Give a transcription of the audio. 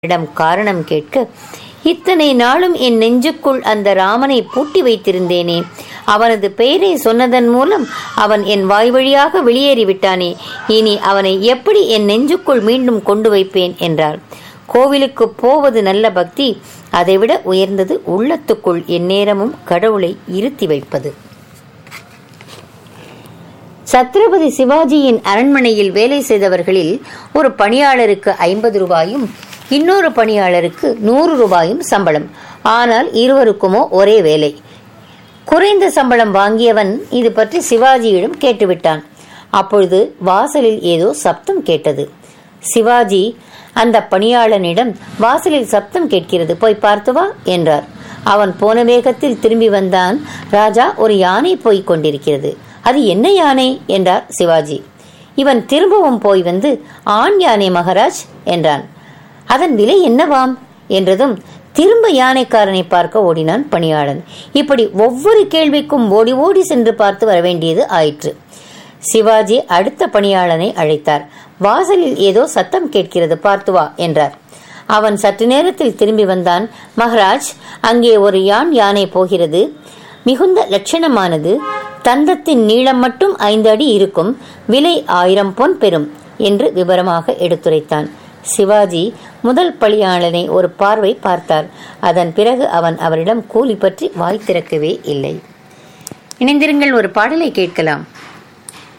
இடம் காரணம் கேட்க இத்தனை நாளும் என் நெஞ்சுக்குள் அந்த ராமனை பூட்டி வைத்திருந்தேனே அவனது பெயரை சொன்னதன் மூலம் அவன் என் வாய் வழியாக வெளியேறிவிட்டானே இனி அவனை எப்படி என் நெஞ்சுக்குள் மீண்டும் கொண்டு வைப்பேன் என்றார் கோவிலுக்கு போவது நல்ல பக்தி அதைவிட உயர்ந்தது உள்ளத்துக்குள் எந்நேரமும் கடவுளை இருத்தி வைப்பது சத்ரபதி சிவாஜியின் அரண்மனையில் வேலை செய்தவர்களில் ஒரு பணியாளருக்கு ஐம்பது ரூபாயும் இன்னொரு பணியாளருக்கு நூறு ரூபாயும் சம்பளம் ஆனால் இருவருக்குமோ ஒரே வேலை குறைந்த சம்பளம் வாங்கியவன் இது பற்றி சிவாஜியிடம் கேட்டுவிட்டான் அப்பொழுது வாசலில் ஏதோ சப்தம் கேட்டது சிவாஜி அந்த பணியாளனிடம் வாசலில் சப்தம் கேட்கிறது போய் பார்த்து வா என்றார் அவன் போன வேகத்தில் திரும்பி வந்தான் ராஜா ஒரு யானை போய்க் கொண்டிருக்கிறது அது என்ன யானை என்றார் சிவாஜி இவன் திரும்பவும் போய் வந்து ஆண் யானை மகாராஜ் என்றான் அதன் விலை என்னவாம் என்றதும் திரும்ப யானைக்காரனை பார்க்க ஓடினான் பணியாளன் இப்படி ஒவ்வொரு கேள்விக்கும் ஓடி ஓடி சென்று பார்த்து வர வேண்டியது ஆயிற்று சிவாஜி அடுத்த பணியாளனை அழைத்தார் வாசலில் ஏதோ சத்தம் கேட்கிறது பார்த்து வா என்றார் அவன் சற்று நேரத்தில் திரும்பி வந்தான் மகராஜ் அங்கே ஒரு யான் யானை போகிறது மிகுந்த லட்சணமானது தந்தத்தின் நீளம் மட்டும் ஐந்து அடி இருக்கும் விலை ஆயிரம் பொன் பெறும் என்று விவரமாக எடுத்துரைத்தான் சிவாஜி முதல் பணியாளனை ஒரு பார்வை பார்த்தார் அதன் பிறகு அவன் அவரிடம் கூலி பற்றி வாய் திறக்கவே இல்லை இணைந்திருங்கள் ஒரு பாடலை கேட்கலாம்